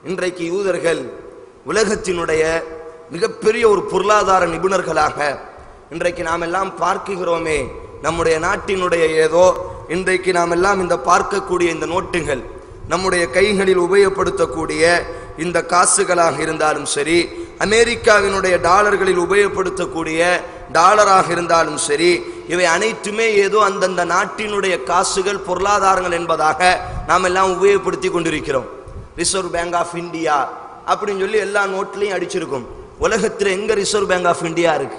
இன்றைக்கு யூதர்கள் உலகத்தினுடைய மிகப்பெரிய ஒரு பொருளாதார நிபுணர்களாக இன்றைக்கு நாம் எல்லாம் பார்க்குகிறோமே நம்முடைய நாட்டினுடைய ஏதோ இன்றைக்கு நாம் எல்லாம் இந்த பார்க்கக்கூடிய இந்த நோட்டுகள் நம்முடைய கைகளில் உபயோகப்படுத்தக்கூடிய இந்த காசுகளாக இருந்தாலும் சரி அமெரிக்காவினுடைய டாலர்களில் உபயோகப்படுத்தக்கூடிய டாலராக இருந்தாலும் சரி இவை அனைத்துமே ஏதோ அந்தந்த நாட்டினுடைய காசுகள் பொருளாதாரங்கள் என்பதாக நாம் எல்லாம் உபயோகப்படுத்தி கொண்டிருக்கிறோம் ரிசர்வ் பேங்க் ஆஃப் இந்தியா அப்படின்னு சொல்லி எல்லா நோட்லையும் அடிச்சிருக்கும் உலகத்தில் எங்க ரிசர்வ் பேங்க் ஆஃப் இந்தியா இருக்கு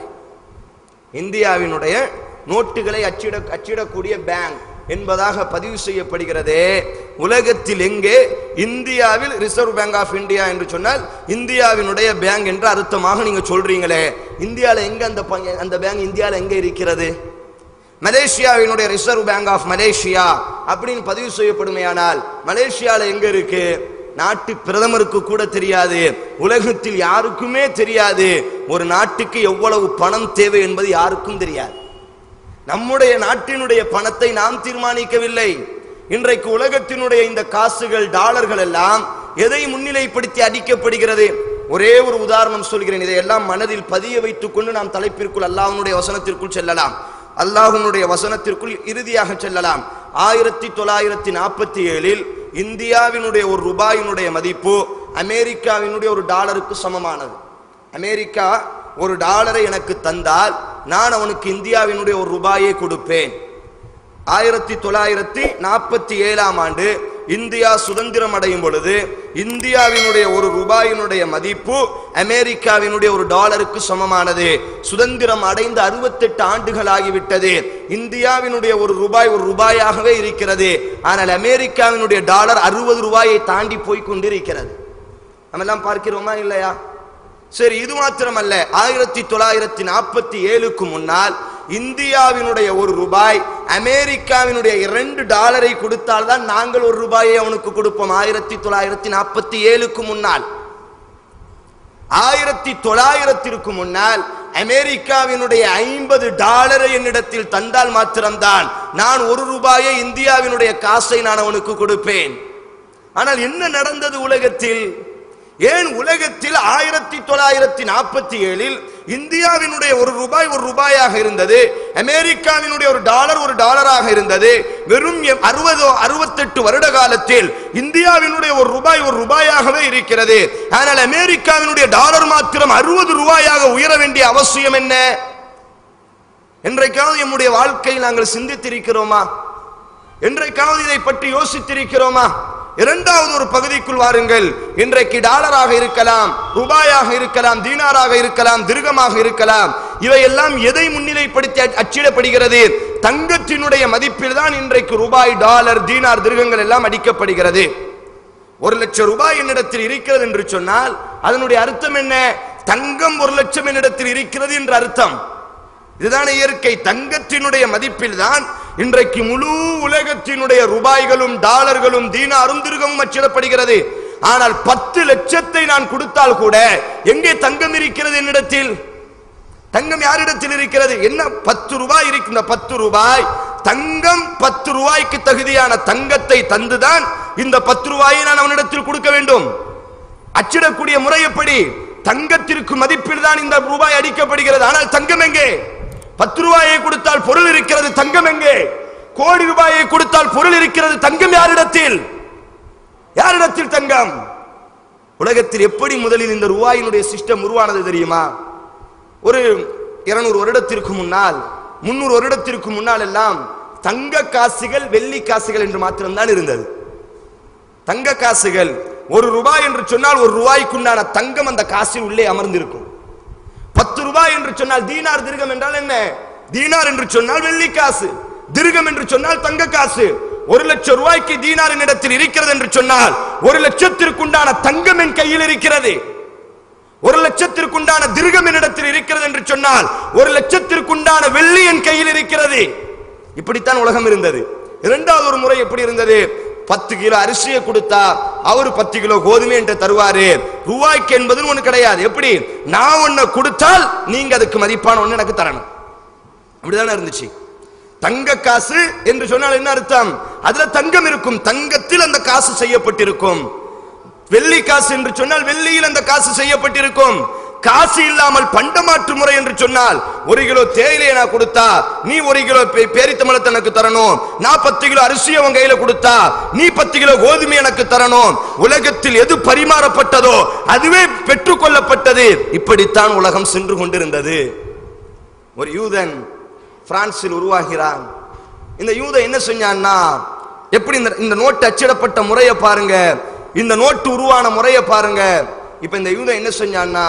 இந்தியாவினுடைய நோட்டுகளை அச்சிட அச்சிடக்கூடிய பேங்க் என்பதாக பதிவு செய்யப்படுகிறதே உலகத்தில் எங்கே இந்தியாவில் ரிசர்வ் பேங்க் ஆஃப் இந்தியா என்று சொன்னால் இந்தியாவினுடைய பேங்க் என்று அர்த்தமாக நீங்க சொல்றீங்களே இந்தியாவில் எங்க அந்த ப- அந்த பேங்க் இந்தியாவில் எங்க இருக்கிறது மலேசியாவினுடைய ரிசர்வ் பேங்க் ஆஃப் மலேசியா அப்படின்னு பதிவு செய்யப்படுமையானால் மலேசியால எங்க இருக்கு நாட்டு பிரதமருக்கு கூட தெரியாது உலகத்தில் யாருக்குமே தெரியாது ஒரு நாட்டுக்கு எவ்வளவு பணம் தேவை என்பது யாருக்கும் தெரியாது நம்முடைய நாட்டினுடைய பணத்தை நாம் தீர்மானிக்கவில்லை இன்றைக்கு உலகத்தினுடைய இந்த காசுகள் டாலர்கள் எல்லாம் எதை முன்னிலைப்படுத்தி அடிக்கப்படுகிறது ஒரே ஒரு உதாரணம் சொல்கிறேன் இதையெல்லாம் மனதில் பதிய வைத்துக் கொண்டு நாம் தலைப்பிற்குள் அல்லாஹ்வுடைய வசனத்திற்குள் செல்லலாம் அல்லாஹ்வுடைய வசனத்திற்குள் இறுதியாக செல்லலாம் ஆயிரத்தி தொள்ளாயிரத்தி நாற்பத்தி ஏழில் இந்தியாவினுடைய ஒரு ரூபாயினுடைய மதிப்பு அமெரிக்காவினுடைய ஒரு டாலருக்கு சமமானது அமெரிக்கா ஒரு டாலரை எனக்கு தந்தால் நான் அவனுக்கு இந்தியாவினுடைய ஒரு ரூபாயை கொடுப்பேன் ஆயிரத்தி தொள்ளாயிரத்தி நாற்பத்தி ஏழாம் ஆண்டு இந்தியா சுதந்திரம் அடையும் பொழுது இந்தியாவினுடைய ஒரு ரூபாயினுடைய மதிப்பு அமெரிக்காவினுடைய ஒரு டாலருக்கு சமமானது சுதந்திரம் அடைந்து அறுபத்தெட்டு ஆண்டுகள் ஆகிவிட்டது இந்தியாவினுடைய ஒரு ரூபாய் ஒரு ரூபாயாகவே இருக்கிறது ஆனால் அமெரிக்காவினுடைய டாலர் அறுபது ரூபாயை தாண்டி போய் கொண்டிருக்கிறது நம்ம எல்லாம் பார்க்கிறோமா இல்லையா சரி இது மாத்திரமல்ல ஆயிரத்தி தொள்ளாயிரத்தி நாற்பத்தி ஏழுக்கு முன்னால் இந்தியாவினுடைய ஒரு ரூபாய் அமெரிக்காவினுடைய இரண்டு டாலரை கொடுத்தால் தான் நாங்கள் ஒரு ரூபாயை அவனுக்கு கொடுப்போம் ஆயிரத்தி தொள்ளாயிரத்தி நாற்பத்தி ஏழுக்கு முன்னால் ஆயிரத்தி தொள்ளாயிரத்திற்கு முன்னால் அமெரிக்காவினுடைய ஐம்பது டாலரை என்னிடத்தில் தந்தால் மாத்திரம்தான் நான் ஒரு ரூபாயை இந்தியாவினுடைய காசை நான் அவனுக்கு கொடுப்பேன் ஆனால் என்ன நடந்தது உலகத்தில் ஏன் உலகத்தில் ஆயிரத்தி தொள்ளாயிரத்தி நாற்பத்தி ஏழில் இந்தியாவினுடைய ஒரு ரூபாய் ஒரு ரூபாயாக இருந்தது அமெரிக்காவினுடைய ஒரு டாலர் ஒரு டாலராக இருந்தது வெறும் அறுபது அறுபத்தெட்டு வருட காலத்தில் இந்தியாவினுடைய ஒரு ரூபாய் ஒரு ரூபாயாகவே இருக்கிறது ஆனால் அமெரிக்காவினுடைய டாலர் மாத்திரம் அறுபது ரூபாயாக உயர வேண்டிய அவசியம் என்ன என்றைக்காவது நம்முடைய வாழ்க்கையில் நாங்கள் சிந்தித்திருக்கிறோமா என்றைக்காவது இதை பற்றி யோசித்திருக்கிறோமா இரண்டாவது ஒரு பகுதிக்குள் வாருங்கள் இன்றைக்கு டாலராக இருக்கலாம் ரூபாயாக இருக்கலாம் தீனாராக இருக்கலாம் திருகமாக இருக்கலாம் இவையெல்லாம் எதை முன்னிலைப்படுத்தி அச்- அச்சிடப்படுகிறது தங்கத்தினுடைய மதிப்பில் தான் இன்றைக்கு ரூபாய் டாலர் தீனார் திருகங்கள் எல்லாம் அடிக்கப்படுகிறது ஒரு லட்சம் ரூபாய் என்னிடத்தில் இருக்கிறது என்று சொன்னால் அதனுடைய அர்த்தம் என்ன தங்கம் ஒரு லட்சம் என்னிடத்தில் இருக்கிறது என்ற அர்த்தம் இதுதான இயற்கை தங்கத்தினுடைய மதிப்பில் தான் இன்றைக்கு முழு உலகத்தினுடைய ரூபாய்களும் டாலர்களும் தீனாரும் திருகமும் அச்சிடப்படுகிறது ஆனால் பத்து லட்சத்தை நான் கொடுத்தால் கூட எங்கே தங்கம் இருக்கிறது என்னிடத்தில் தங்கம் யாரிடத்தில் இருக்கிறது என்ன பத்து ரூபாய் இருக்கின்ற பத்து ரூபாய் தங்கம் பத்து ரூபாய்க்கு தகுதியான தங்கத்தை தந்துதான் இந்த பத்து ரூபாயை நான் அவனிடத்தில் கொடுக்க வேண்டும் அச்சிடக்கூடிய முறை எப்படி தங்கத்திற்கு மதிப்பில் தான் இந்த ரூபாய் அடிக்கப்படுகிறது ஆனால் தங்கம் எங்கே பத்து ரூபாயை கொடுத்தால் பொருள் இருக்கிறது தங்கம் எங்கே கோடி ரூபாயை கொடுத்தால் பொருள் இருக்கிறது தங்கம் யாரிடத்தில் யாரிடத்தில் தங்கம் உலகத்தில் எப்படி முதலில் இந்த ரூபாயினுடைய சிஸ்டம் உருவானது தெரியுமா ஒரு இருநூறு வருடத்திற்கு முன்னால் முன்னூறு வருடத்திற்கு முன்னால் எல்லாம் தங்க காசுகள் வெள்ளி காசுகள் என்று மாத்திரம்தான் இருந்தது தங்க காசுகள் ஒரு ரூபாய் என்று சொன்னால் ஒரு ரூபாய்க்குண்டான தங்கம் அந்த காசில் உள்ளே அமர்ந்திருக்கும் பத்து ரூபாய் என்று சொன்னால் தீனார் திருகம் என்றால் என்ன தீனார் என்று சொன்னால் வெள்ளி காசு திருகம் என்று சொன்னால் தங்க காசு ஒரு லட்சம் ரூபாய்க்கு தீனார் என்னிடத்தில் இருக்கிறது என்று சொன்னால் ஒரு லட்சத்திற்குண்டான தங்கம் என் கையில் இருக்கிறது ஒரு லட்சத்திற்குண்டான திருகம் என்னிடத்தில் இருக்கிறது என்று சொன்னால் ஒரு லட்சத்திற்குண்டான வெள்ளி என் கையில் இருக்கிறது இப்படித்தான் உலகம் இருந்தது இரண்டாவது ஒரு முறை எப்படி இருந்தது பத்து கிலோ அரிசியை கொடுத்தா அவர் பத்து கிலோ கோதுமை என்று தருவாரு ரூபாய்க்கு என்பது ஒண்ணு கிடையாது எப்படி நான் ஒண்ணு கொடுத்தால் நீங்க அதுக்கு மதிப்பான ஒண்ணு எனக்கு தரணும் அப்படிதானே இருந்துச்சு தங்க காசு என்று சொன்னால் என்ன அர்த்தம் அதுல தங்கம் இருக்கும் தங்கத்தில் அந்த காசு செய்யப்பட்டிருக்கும் வெள்ளி காசு என்று சொன்னால் வெள்ளியில் அந்த காசு செய்யப்பட்டிருக்கும் காசு இல்லாமல் பண்டமாற்று முறை என்று சொன்னால் ஒரு கிலோ தேயிலையை நான் கொடுத்தா நீ ஒரு கிலோ பே- பேரித்தம்பழத்தை எனக்கு தரணும் நான் பத்து கிலோ அரிசியை உன் கையில கொடுத்தா நீ பத்து கிலோ கோதுமை எனக்கு தரணும் உலகத்தில் எது பரிமாறப்பட்டதோ அதுவே பெற்றுக்கொள்ளப்பட்டது இப்படித்தான் உலகம் சென்று கொண்டிருந்தது ஒரு யூதன் பிரான்சில் உருவாகிறான் இந்த யூதன் என்ன செஞ்சான்னா எப்படி இந்த இந்த நோட்டு அச்சிடப்பட்ட முறையை பாருங்க இந்த நோட்டு உருவான முறையை பாருங்க இப்ப இந்த யூதன் என்ன செஞ்சான்னா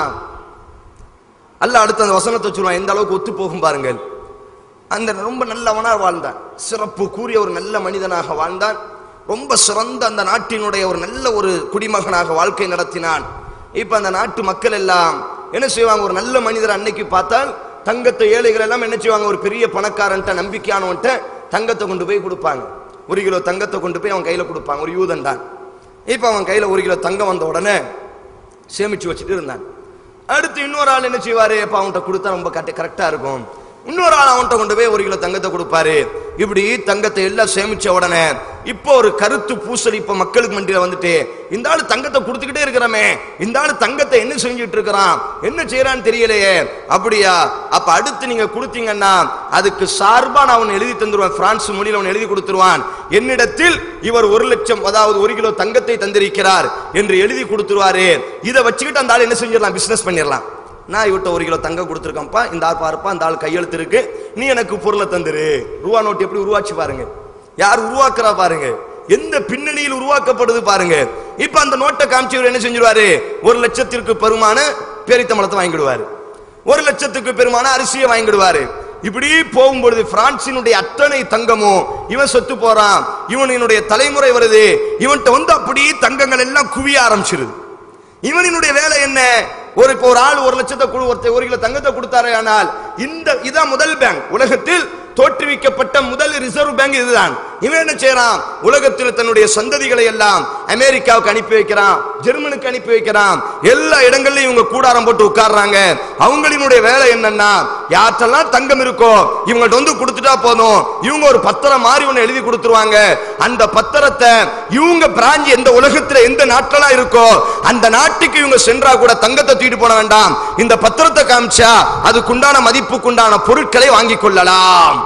அல்ல அடுத்த அந்த வசனத்தை சொல்லுவான் எந்த அளவுக்கு ஒத்து போகும் பாருங்கள் அந்த ரொம்ப நல்லவனா வாழ்ந்தான் சிறப்பு கூறிய ஒரு நல்ல மனிதனாக வாழ்ந்தான் ரொம்ப சிறந்த அந்த நாட்டினுடைய ஒரு நல்ல ஒரு குடிமகனாக வாழ்க்கை நடத்தினான் இப்ப அந்த நாட்டு மக்கள் எல்லாம் என்ன செய்வாங்க ஒரு நல்ல மனிதர் அன்னைக்கு பார்த்தால் தங்கத்தை ஏழைகள் எல்லாம் என்ன செய்வாங்க ஒரு பெரிய பணக்காரன்ட்ட நம்பிக்கையானவன்ட்ட தங்கத்தை கொண்டு போய் கொடுப்பாங்க ஒரு கிலோ தங்கத்தை கொண்டு போய் அவன் கையில கொடுப்பாங்க ஒரு யூதன் தான் இப்ப அவன் கையில ஒரு கிலோ தங்கம் வந்த உடனே சேமிச்சு வச்சுட்டு இருந்தான் அடுத்து இன்னொரு ஆள் என்ன செய்வாரு அப்ப அவன்கிட்ட கொடுத்தா ரொம்ப கரெக்டா இருக்கும் இன்னொரு ஆள் அவன்கிட்ட கொண்டு போய் ஒரு கிலோ தங்கத்தை கொடுப்பாரு இப்படி தங்கத்தை எல்லாம் சேமிச்ச உடனே இப்போ ஒரு கருத்து பூசல் இப்ப மக்களுக்கு மண்டியில வந்துட்டு இந்த ஆளு தங்கத்தை கொடுத்துக்கிட்டே இருக்கிறாமே இந்த ஆளு தங்கத்தை என்ன செஞ்சுட்டு இருக்கிறான் என்ன செய்யறான்னு தெரியலையே அப்படியா அப்ப அடுத்து நீங்க கொடுத்தீங்கன்னா அதுக்கு சார்பா நான் அவன் எழுதி தந்துருவான் பிரான்ஸ் மொழியில் அவன் எழுதி கொடுத்துருவான் என்னிடத்தில் இவர் ஒரு லட்சம் அதாவது ஒரு கிலோ தங்கத்தை தந்திருக்கிறார் என்று எழுதி கொடுத்துருவாரு இதை வச்சுக்கிட்டு அந்த ஆள் என்ன செஞ்சிடலாம் பிசினஸ் பண்ணிடலாம் நான் இவட்ட ஒரு கிலோ தங்கம் கொடுத்துருக்கேன்ப்பா இந்த ஆள் பாருப்பா இந்த ஆள் கையெழுத்து இருக்கு நீ எனக்கு பொருளை தந்துரு ரூபா நோட்டு எப்படி உருவாச்சு பாருங்க யார் உருவாக்குறா பாருங்க எந்த பின்னணியில் உருவாக்கப்படுது பாருங்க இப்ப அந்த நோட்டை காமிச்சவர் என்ன செஞ்சிருவாரு ஒரு லட்சத்திற்கு பெருமான பேரித்தம்பளத்தை வாங்கிடுவாரு ஒரு லட்சத்துக்கு பெருமான அரிசியை வாங்கிடுவாரு இப்படி போகும்பொழுது பிரான்சினுடைய அத்தனை தங்கமும் இவன் சொத்து போறான் இவனினுடைய தலைமுறை வருது இவன்கிட்ட வந்து அப்படியே தங்கங்கள் எல்லாம் குவிய ஆரம்பிச்சிருது இவனினுடைய வேலை என்ன ஒரு இப்போ ஒரு ஆள் ஒரு லட்சத்தை கொடு ஒருத்தர் ஒரு கிலோ தங்கத்தை கொடுத்தாரே ஆனால் இந்த இதான் முதல் பேங்க் உலகத்தில் தோற்றுவிக்கப்பட்ட முதல் ரிசர்வ் பேங்க் இதுதான் இவன் என்ன செய்யறான் உலகத்தில் தன்னுடைய சந்ததிகளை எல்லாம் அமெரிக்காவுக்கு அனுப்பி வைக்கிறான் ஜெர்மனுக்கு அனுப்பி வைக்கிறான் எல்லா இடங்கள்லயும் இவங்க கூடாரம் போட்டு உட்கார்றாங்க அவங்களினுடைய வேலை என்னன்னா யார்ட்டெல்லாம் தங்கம் இருக்கோ இவங்கள்ட்ட வந்து கொடுத்துட்டா போதும் இவங்க ஒரு பத்திரம் மாதிரி ஒண்ணு எழுதி கொடுத்துருவாங்க அந்த பத்திரத்தை இவங்க பிராஞ்சி எந்த உலகத்துல எந்த நாட்டெல்லாம் இருக்கோ அந்த நாட்டுக்கு இவங்க சென்றா கூட தங்கத்தை தூக்கிட்டு போன வேண்டாம் இந்த பத்திரத்தை காமிச்சா அதுக்குண்டான மதிப்புக்குண்டான பொருட்களை வாங்கிக் கொள்ளலாம்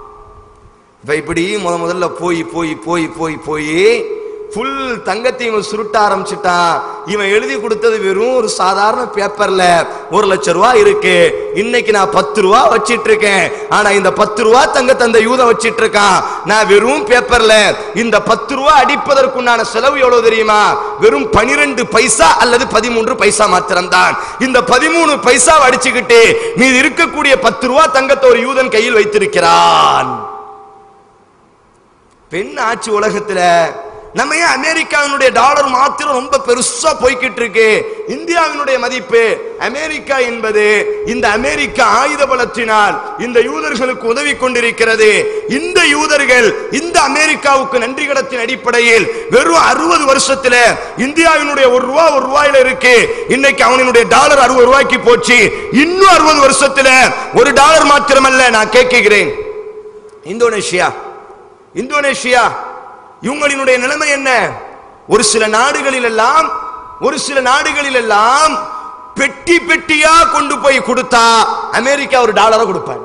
இப்ப இப்படி முத முதல்ல போய் போய் போய் போய் போய் ஃபுல் தங்கத்தை இவன் சுருட்ட ஆரம்பிச்சிட்டான் இவன் எழுதி கொடுத்தது வெறும் ஒரு சாதாரண பேப்பர்ல ஒரு லட்சம் ரூபாய் இருக்கு இன்னைக்கு நான் பத்து ரூபா வச்சிட்டு இருக்கேன் ஆனா இந்த பத்து ரூபா தங்கத்தை அந்த யூதம் வச்சிட்டு இருக்கான் நான் வெறும் பேப்பர்ல இந்த பத்து ரூபா அடிப்பதற்குண்டான செலவு எவ்வளவு தெரியுமா வெறும் பனிரெண்டு பைசா அல்லது பதிமூன்று பைசா மாத்திரம்தான் இந்த பதிமூணு பைசா அடிச்சுக்கிட்டு நீ இருக்கக்கூடிய பத்து ரூபா தங்கத்தை ஒரு யூதன் கையில் வைத்திருக்கிறான் பெண் ஆட்சி உலகத்துல நம்ம ஏன் அமெரிக்காவினுடைய டாலர் மாத்திரம் ரொம்ப பெருசா போய்கிட்டு இருக்கு இந்தியாவினுடைய மதிப்பு அமெரிக்கா என்பது இந்த அமெரிக்க ஆயுத பலத்தினால் இந்த யூதர்களுக்கு உதவி கொண்டிருக்கிறது இந்த யூதர்கள் இந்த அமெரிக்காவுக்கு நன்றி கடத்தின் அடிப்படையில் வெறும் அறுபது வருஷத்துல இந்தியாவினுடைய ஒரு ரூபா ஒரு ரூபாயில இருக்கு இன்னைக்கு அவனுடைய டாலர் அறுபது ரூபாய்க்கு போச்சு இன்னும் அறுபது வருஷத்துல ஒரு டாலர் மாத்திரமல்ல நான் கேட்கிறேன் இந்தோனேஷியா இந்தோனேஷியா இவங்களினுடைய நிலைமை என்ன ஒரு சில நாடுகளில் எல்லாம் ஒரு சில நாடுகளில் எல்லாம் பெட்டி பெட்டியா கொண்டு போய் கொடுத்தா அமெரிக்கா ஒரு டாலரை கொடுப்பாங்க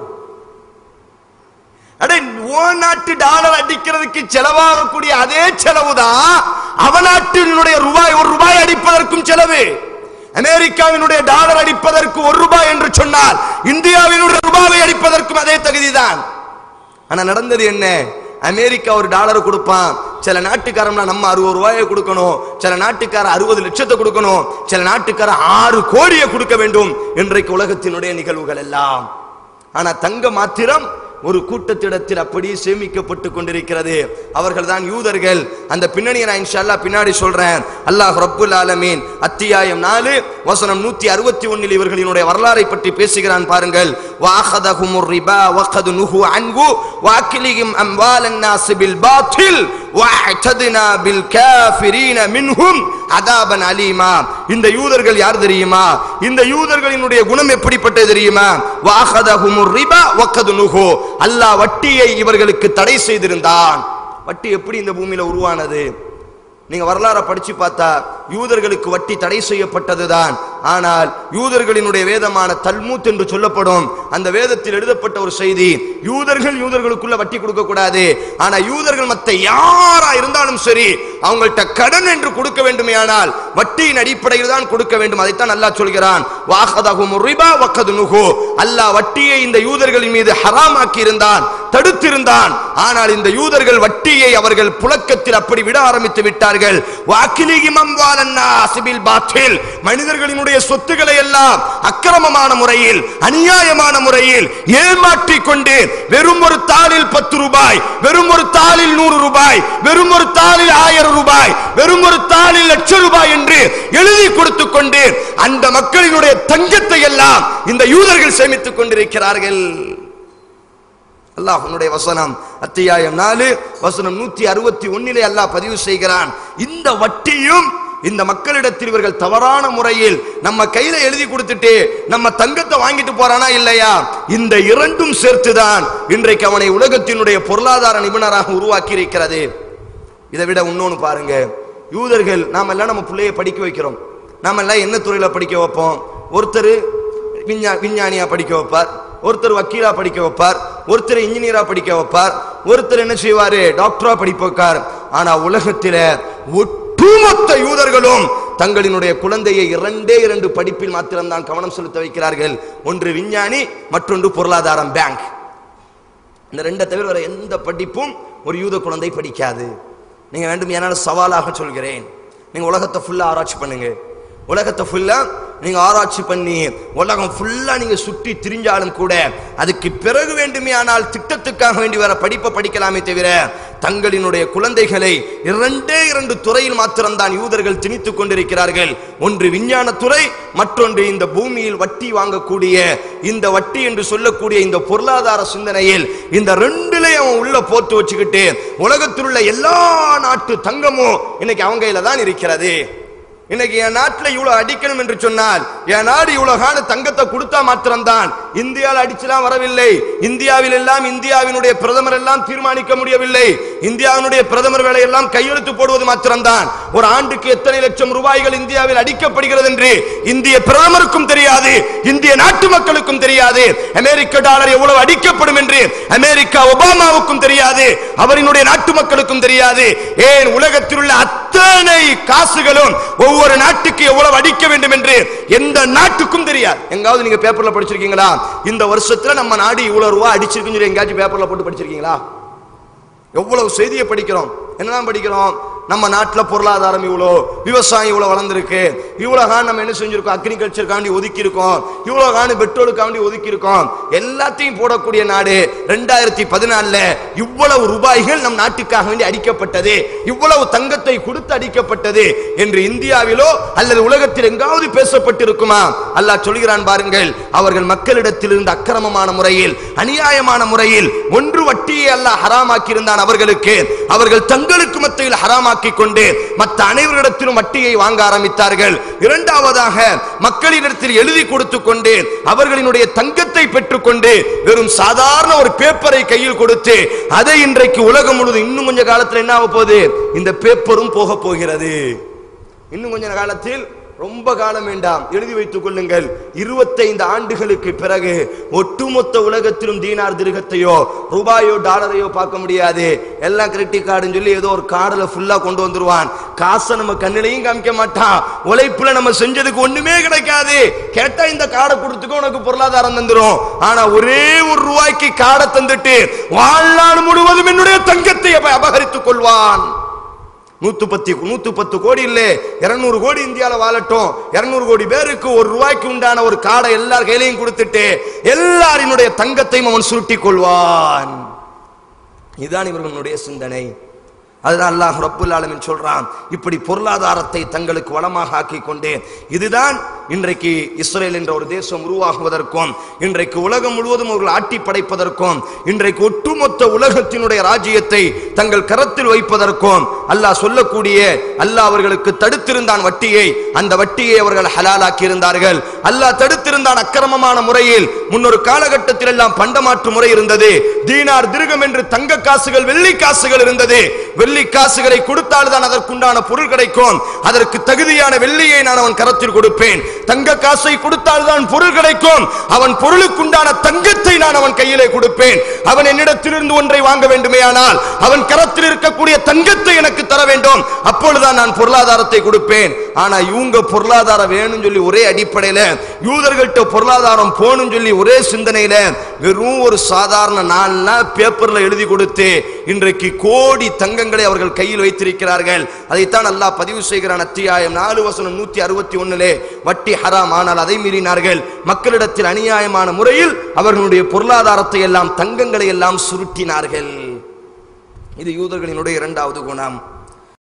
அடே ஓ நாட்டு டாலர் அடிக்கிறதுக்கு செலவாகக்கூடிய அதே செலவுதான் அவ நாட்டினுடைய ரூபாய் ஒரு ரூபாய் அடிப்பதற்கும் செலவு அமெரிக்காவினுடைய டாலர் அடிப்பதற்கு ஒரு ரூபாய் என்று சொன்னால் இந்தியாவினுடைய ரூபாவை அடிப்பதற்கும் அதே தகுதிதான் ஆனா நடந்தது என்ன அமெரிக்கா ஒரு டாலர் கொடுப்பான் சில நாட்டுக்காரம்னா நம்ம அறுபது ரூபாயை கொடுக்கணும் சில நாட்டுக்கார அறுபது லட்சத்தை கொடுக்கணும் சில நாட்டுக்கார ஆறு கோடியை கொடுக்க வேண்டும் இன்றைக்கு உலகத்தினுடைய நிகழ்வுகள் எல்லாம் ஆனா தங்க மாத்திரம் ஒரு கூட்டத்திடத்தில் அப்படியே சேமிக்கப்பட்டு கொண்டிருக்கிறது அவர்கள் தான் யூதர்கள் அந்த பின்னணியை நான் இன்ஷா அல்லாஹ் பின்னாடி சொல்றேன் அல்லாஹ் ரப்புல் ஆலமீன் அத்தியாயம் நாலு வசனம் நூத்தி அறுபத்தி ஒன்னில் இவர்களினுடைய வரலாறை பற்றி பேசுகிறான் பாருங்கள் வாஹதஹுமுர் ரிபா வഖது நுஹு அன்ஹு வாக்கிலிஹிம் அம்வாலன் நாஸ் பில் பாத்தில் வஅதனா பில் காஃபிரீன மின்ஹும் அதாபன் அலீமா இந்த யூதர்கள் யார் தெரியுமா இந்த யூதர்களினுடைய குணம் எப்படிப்பட்டது தெரியுமா வாஹதஹுமுர் ரிபா வഖது நுஹு அல்லாஹ் வட்டியை இவர்களுக்கு தடை செய்திருந்தான் வட்டி எப்படி இந்த பூமியில உருவானது நீங்க வரலாறை படிச்சு பார்த்தா யூதர்களுக்கு வட்டி தடை செய்யப்பட்டதுதான் ஆனால் யூதர்களினுடைய வேதமான தல்மூத் என்று சொல்லப்படும் அந்த வேதத்தில் எழுதப்பட்ட ஒரு செய்தி யூதர்கள் யூதர்களுக்குள்ள வட்டி கொடுக்க கூடாது ஆனா யூதர்கள் மத்த யாரா இருந்தாலும் சரி அவங்கள்ட்ட கடன் என்று கொடுக்க வேண்டுமே ஆனால் வட்டியின் அடிப்படையில் தான் கொடுக்க வேண்டும் அதைத்தான் அல்லாஹ் சொல்கிறான் வாஹதஹும் ரிபா வக்கதுனுஹு அல்லாஹ் வட்டியை இந்த யூதர்களின் மீது ஹராமாக்கி இருந்தான் தடுத்திருந்தான் ஆனால் இந்த யூதர்கள் வட்டியை அவர்கள் புழக்கத்தில் அப்படி விட ஆரம்பித்து விட்டார்கள் வாக்கிலிஹிம் அம்வாலன் நாஸ் பில் பாத்தில் மனிதர்களினுடைய சொத்துக்களை எல்லாம் அக்கிரமமான முறையில் அநியாயமான முறையில் ஏமாற்றிக் கொண்டு வெறும் ஒரு தாளில் பத்து ரூபாய் வெறும் ஒரு தாளில் நூறு ரூபாய் வெறும் ஒரு தாளில் ஆயிரம் ரூபாய் வெறும் ஒரு தாளில் லட்சம் ரூபாய் என்று எழுதி கொடுத்துக் கொண்டு அந்த மக்களினுடைய தங்கத்தை எல்லாம் இந்த யூதர்கள் சேமித்துக் கொண்டிருக்கிறார்கள் அல்லாஹ்வுடைய வசனம் அத்தியாயம் நாலு வசனம் நூத்தி அறுபத்தி ஒன்னிலே அல்லாஹ் பதிவு செய்கிறான் இந்த வட்டியும் இந்த மக்களிடத்தில் இவர்கள் தவறான முறையில் நம்ம கையில எழுதி கொடுத்துட்டு நம்ம தங்கத்தை வாங்கிட்டு போறானா இல்லையா இந்த இரண்டும் சேர்த்துதான் இன்றைக்கு அவனை உலகத்தினுடைய பொருளாதார நிபுணராக உருவாக்கி இருக்கிறது இதை விட இன்னொன்னு பாருங்க யூதர்கள் நாம எல்லாம் நம்ம பிள்ளைய படிக்க வைக்கிறோம் நாம எல்லாம் என்ன துறையில படிக்க வைப்போம் ஒருத்தர் விஞ்ஞா விஞ்ஞானியா படிக்க வைப்பார் ஒருத்தர் வக்கீலா படிக்க வைப்பார் ஒருத்தர் இன்ஜினியரா படிக்க வைப்பார் ஒருத்தர் என்ன செய்வாரு டாக்டரா படிக்க வைப்பார் ஆனா உலகத்தில ஒட்டுமொத்த யூதர்களும் தங்களினுடைய குழந்தையை இரண்டே இரண்டு படிப்பில் மாத்திரம்தான் கவனம் செலுத்த வைக்கிறார்கள் ஒன்று விஞ்ஞானி மற்றொன்று பொருளாதாரம் பேங்க் இந்த ரெண்டை தவிர வேற எந்த படிப்பும் ஒரு யூத குழந்தை படிக்காது நீங்க வேண்டும் என்னால் சவாலாக சொல்கிறேன் நீங்க உலகத்தை ஃபுல்லா ஆராய்ச்சி பண்ணுங்க உலகத்தை ஃபுல்லா நீங்க ஆராய்ச்சி பண்ணி உலகம் ஃபுல்லா நீங்க சுற்றி திரிஞ்சாலும் கூட அதுக்கு பிறகு வேண்டுமே ஆனால் திட்டத்துக்காக வேண்டி வர படிப்பை படிக்கலாமே தவிர தங்களினுடைய குழந்தைகளை இரண்டே இரண்டு துறையில் மாத்திரம்தான் யூதர்கள் திணித்துக் கொண்டிருக்கிறார்கள் ஒன்று விஞ்ஞான துறை மற்றொன்று இந்த பூமியில் வட்டி வாங்கக்கூடிய இந்த வட்டி என்று சொல்லக்கூடிய இந்த பொருளாதார சிந்தனையில் இந்த ரெண்டுலயும் அவன் உள்ள போட்டு வச்சுக்கிட்டு உலகத்தில் உள்ள எல்லா நாட்டு தங்கமும் இன்னைக்கு அவங்க கையில தான் இருக்கிறது இன்னைக்கு என் நாட்டுல இவ்வளவு அடிக்கணும் என்று சொன்னால் என் நாடு இவ்வளவு காண தங்கத்தை கொடுத்தா மாத்திரம்தான் இந்தியாவில் அடிச்சலாம் வரவில்லை இந்தியாவில் எல்லாம் இந்தியாவினுடைய பிரதமர் எல்லாம் தீர்மானிக்க முடியவில்லை இந்தியாவினுடைய பிரதமர் வேலை எல்லாம் கையெழுத்து போடுவது மாத்திரம்தான் ஒரு ஆண்டுக்கு எத்தனை லட்சம் ரூபாய்கள் இந்தியாவில் அடிக்கப்படுகிறது என்று இந்திய பிரதமருக்கும் தெரியாது இந்திய நாட்டு மக்களுக்கும் தெரியாது அமெரிக்க டாலர் எவ்வளவு அடிக்கப்படும் என்று அமெரிக்கா ஒபாமாவுக்கும் தெரியாது அவரினுடைய நாட்டு மக்களுக்கும் தெரியாது ஏன் உலகத்தில் உள்ள அத்தனை காசுகளும் ஒவ்வொரு நாட்டுக்கு எவ்வளவு அடிக்க வேண்டும் என்று எந்த நாட்டுக்கும் தெரியாது எங்காவது நீங்க பேப்பர்ல படிச்சிருக்கீங்களா இந்த வருஷத்துல நம்ம நாடு இவ்வளவு ரூபா அடிச்சிருக்குன்னு சொல்லி எங்கேயாச்சும் பேப்பர்ல போட்டு படிச்சிருக்கீங்களா எவ்வளவு செய்தியை படிக்கிறோம் என்னதான் படிக்கிறோம் நம்ம நாட்டுல பொருளாதாரம் இவ்வளோ விவசாயம் இவ்வளவு வளர்ந்துருக்கு இவ்வளவு காண் நம்ம என்ன செஞ்சிருக்கோம் அக்ரிகல்ச்சருக்காண்டி ஒதுக்கி இருக்கோம் இவ்வளவு காணு பெட்ரோலுக்காண்டி ஒதுக்கி இருக்கோம் எல்லாத்தையும் போடக்கூடிய நாடு ரெண்டாயிரத்தி பதினாலுல இவ்வளவு ரூபாய்கள் நம் நாட்டுக்காக வேண்டி அடிக்கப்பட்டது இவ்வளவு தங்கத்தை கொடுத்து அடிக்கப்பட்டது என்று இந்தியாவிலோ அல்லது உலகத்தில் எங்காவது பேசப்பட்டிருக்குமா அல்லாஹ் சொல்கிறான் பாருங்கள் அவர்கள் மக்களிடத்திலிருந்து அக்கிரமமான முறையில் அநியாயமான முறையில் ஒன்று வட்டியை அல்லாஹ் ஹராமாக்கி இருந்தான் அவர்களுக்கு அவர்கள் தங்களுக்கு மத்தியில் ஹராமாக்கி கொண்டு மற்ற அனைவரிடத்திலும் வட்டியை வாங்க ஆரம்பித்தார்கள் இரண்டாவதாக மக்களிடத்தில் எழுதி கொடுத்து கொண்டு அவர்களினுடைய தங்கத்தை பெற்றுக்கொண்டு வெறும் சாதாரண ஒரு பேப்பரை கையில் கொடுத்து அதை இன்றைக்கு உலகம் முழுவதும் இன்னும் கொஞ்ச காலத்தில் என்ன ஆக போகுது இந்த பேப்பரும் போக போகிறது இன்னும் கொஞ்ச காலத்தில் ரொம்ப காலம் வேண்டாம் எழுதி வைத்துக் கொள்ளுங்கள் இருபத்தைந்து ஆண்டுகளுக்கு பிறகு ஒட்டுமொத்த உலகத்திலும் தீனார் திருகத்தையோ ரூபாயோ டாலரையோ பார்க்க முடியாது எல்லாம் கிரெடிட் கார்டுன்னு சொல்லி ஏதோ ஒரு கார்டுல ஃபுல்லா கொண்டு வந்துருவான் காசை நம்ம கண்ணிலையும் காமிக்க மாட்டான் உழைப்புல நம்ம செஞ்சதுக்கு ஒண்ணுமே கிடைக்காது கேட்டா இந்த கார்டை கொடுத்துக்கோ உனக்கு பொருளாதாரம் தந்துரும் ஆனா ஒரே ஒரு ரூபாய்க்கு கார்டை தந்துட்டு வாழ்நாள் முழுவதும் என்னுடைய தங்கத்தை அப- அபகரித்துக் கொள்வான் நூத்து பத்து நூத்து பத்து கோடி இல்ல இருநூறு கோடி இந்தியால வாழட்டும் இருநூறு கோடி பேருக்கு ஒரு ரூபாய்க்கு உண்டான ஒரு காடை எல்லார் கையிலையும் கொடுத்துட்டு எல்லாரினுடைய தங்கத்தையும் அவன் சுருட்டிக் கொள்வான் இதுதான் இவர்களுடைய சிந்தனை அதுதான் அல்லாஹ் ரப்புல் ஆலமீன் சொல்றான் இப்படி பொருளாதாரத்தை தங்களுக்கு வளமாக ஆக்கி கொண்டு இதுதான் இன்றைக்கு இஸ்ரேல் என்ற ஒரு தேசம் உருவாகுவதற்கும் இன்றைக்கு உலகம் முழுவதும் அவர்கள் ஆட்டி படைப்பதற்கும் இன்றைக்கு ஒட்டுமொத்த உலகத்தினுடைய ராஜ்யத்தை தங்கள் கரத்தில் வைப்பதற்கும் அல்லாஹ் சொல்லக்கூடிய அல்லாஹ் அவர்களுக்கு தடுத்திருந்தான் வட்டியை அந்த வட்டியை அவர்கள் ஹலாலாக்கி இருந்தார்கள் அல்லாஹ் தடுத்திருந்தான் அக்கிரமமான முறையில் முன்னொரு காலகட்டத்தில் எல்லாம் பண்டமாற்று முறை இருந்தது தீனார் திருகம் என்று தங்க காசுகள் வெள்ளி காசுகள் இருந்தது வெள்ளி காசுகளை கொடுத்தால் தான் அதற்குண்டான பொருள் கிடைக்கும் அதற்கு தகுதியான வெள்ளியை நான் அவன் கரத்தில் கொடுப்பேன் தங்க காசை கொடுத்தால் தான் பொருள் கிடைக்கும் அவன் பொருளுக்குண்டான தங்கத்தை நான் அவன் கையிலே கொடுப்பேன் அவன் என்னிடத்திலிருந்து ஒன்றை வாங்க வேண்டுமேயானால் அவன் கரத்தில் இருக்கக்கூடிய தங்கத்தை எனக்கு தர வேண்டும் அப்பொழுதுதான் நான் பொருளாதாரத்தை கொடுப்பேன் ஆனா இவங்க பொருளாதாரம் வேணும்னு சொல்லி ஒரே அடிப்படையில யூதர்கள்ட்ட பொருளாதாரம் போகணும்னு சொல்லி ஒரே சிந்தனையில வெறும் ஒரு சாதாரண நாள்னா பேப்பர்ல எழுதி கொடுத்து இன்றைக்கு கோடி தங்கங்களை அவர்கள் கையில் வைத்திருக்கிறார்கள் அதைத்தான் அல்லாஹ் பதிவு செய்கிறான் அத்தியாயம் நாலு வசனம் நூத்தி அறுபத்தி ஒண்ணுலே வட்டி ஹராம் ஆனால் அதை மீறினார்கள் மக்களிடத்தில் அநியாயமான முறையில் அவர்களுடைய பொருளாதாரத்தை எல்லாம் தங்கங்களை எல்லாம் சுருட்டினார்கள் இது யூதர்களினுடைய இரண்டாவது குணம்